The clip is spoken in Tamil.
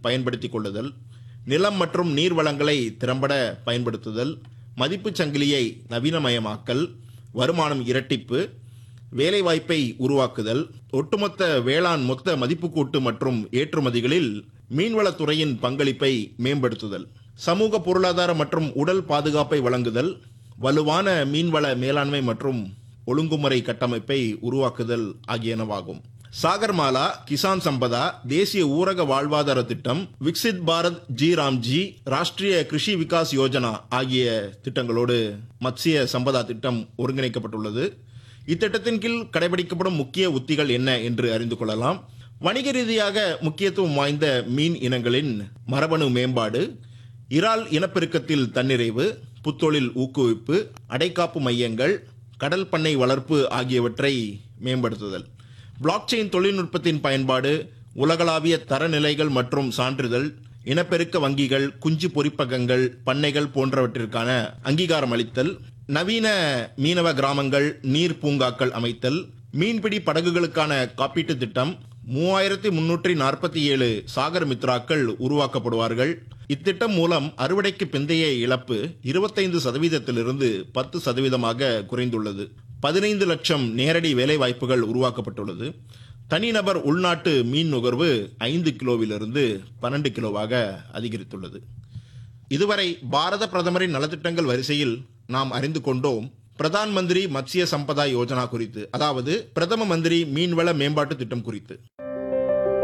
பயன்படுத்திக் கொள்ளுதல் நிலம் மற்றும் நீர் வளங்களை திறம்பட பயன்படுத்துதல் மதிப்புச் சங்கிலியை நவீனமயமாக்கல் வருமானம் இரட்டிப்பு வேலைவாய்ப்பை உருவாக்குதல் ஒட்டுமொத்த வேளாண் மொத்த மதிப்பு கூட்டு மற்றும் ஏற்றுமதிகளில் மீன்வளத்துறையின் பங்களிப்பை மேம்படுத்துதல் சமூக பொருளாதார மற்றும் உடல் பாதுகாப்பை வழங்குதல் வலுவான மீன்வள மேலாண்மை மற்றும் ஒழுங்குமுறை கட்டமைப்பை உருவாக்குதல் ஆகியனவாகும் சாகர்மாலா கிசான் சம்பதா தேசிய ஊரக வாழ்வாதார திட்டம் விக்சித் பாரத் ஜி ராம்ஜி ராஷ்டிரிய கிருஷி விகாஸ் யோஜனா ஆகிய திட்டங்களோடு மத்சிய சம்பதா திட்டம் ஒருங்கிணைக்கப்பட்டுள்ளது இத்திட்டத்தின் கீழ் கடைபிடிக்கப்படும் முக்கிய உத்திகள் என்ன என்று அறிந்து கொள்ளலாம் வணிக ரீதியாக முக்கியத்துவம் வாய்ந்த மீன் இனங்களின் மரபணு மேம்பாடு இறால் இனப்பெருக்கத்தில் தன்னிறைவு புத்தொழில் ஊக்குவிப்பு அடைக்காப்பு மையங்கள் கடல் பண்ணை வளர்ப்பு ஆகியவற்றை மேம்படுத்துதல் பிளாக்செயின் தொழில்நுட்பத்தின் பயன்பாடு உலகளாவிய தரநிலைகள் மற்றும் சான்றிதழ் இனப்பெருக்க வங்கிகள் குஞ்சு பொறிப்பகங்கள் பண்ணைகள் போன்றவற்றிற்கான அங்கீகாரம் அளித்தல் நவீன மீனவ கிராமங்கள் நீர் பூங்காக்கள் அமைத்தல் மீன்பிடி படகுகளுக்கான காப்பீட்டு திட்டம் மூவாயிரத்தி முன்னூற்றி நாற்பத்தி ஏழு சாகர் மித்ராக்கள் உருவாக்கப்படுவார்கள் இத்திட்டம் மூலம் அறுவடைக்கு பிந்தைய இழப்பு இருபத்தைந்து சதவீதத்திலிருந்து பத்து சதவீதமாக குறைந்துள்ளது பதினைந்து லட்சம் நேரடி வேலை வாய்ப்புகள் உருவாக்கப்பட்டுள்ளது தனிநபர் உள்நாட்டு மீன் நுகர்வு ஐந்து கிலோவிலிருந்து பன்னெண்டு கிலோவாக அதிகரித்துள்ளது இதுவரை பாரத பிரதமரின் நலத்திட்டங்கள் வரிசையில் நாம் அறிந்து கொண்டோம் பிரதான் மந்திரி மத்ஸ்ய சம்பதா யோஜனா குறித்து அதாவது பிரதம மந்திரி மீன்வள மேம்பாட்டு திட்டம் குறித்து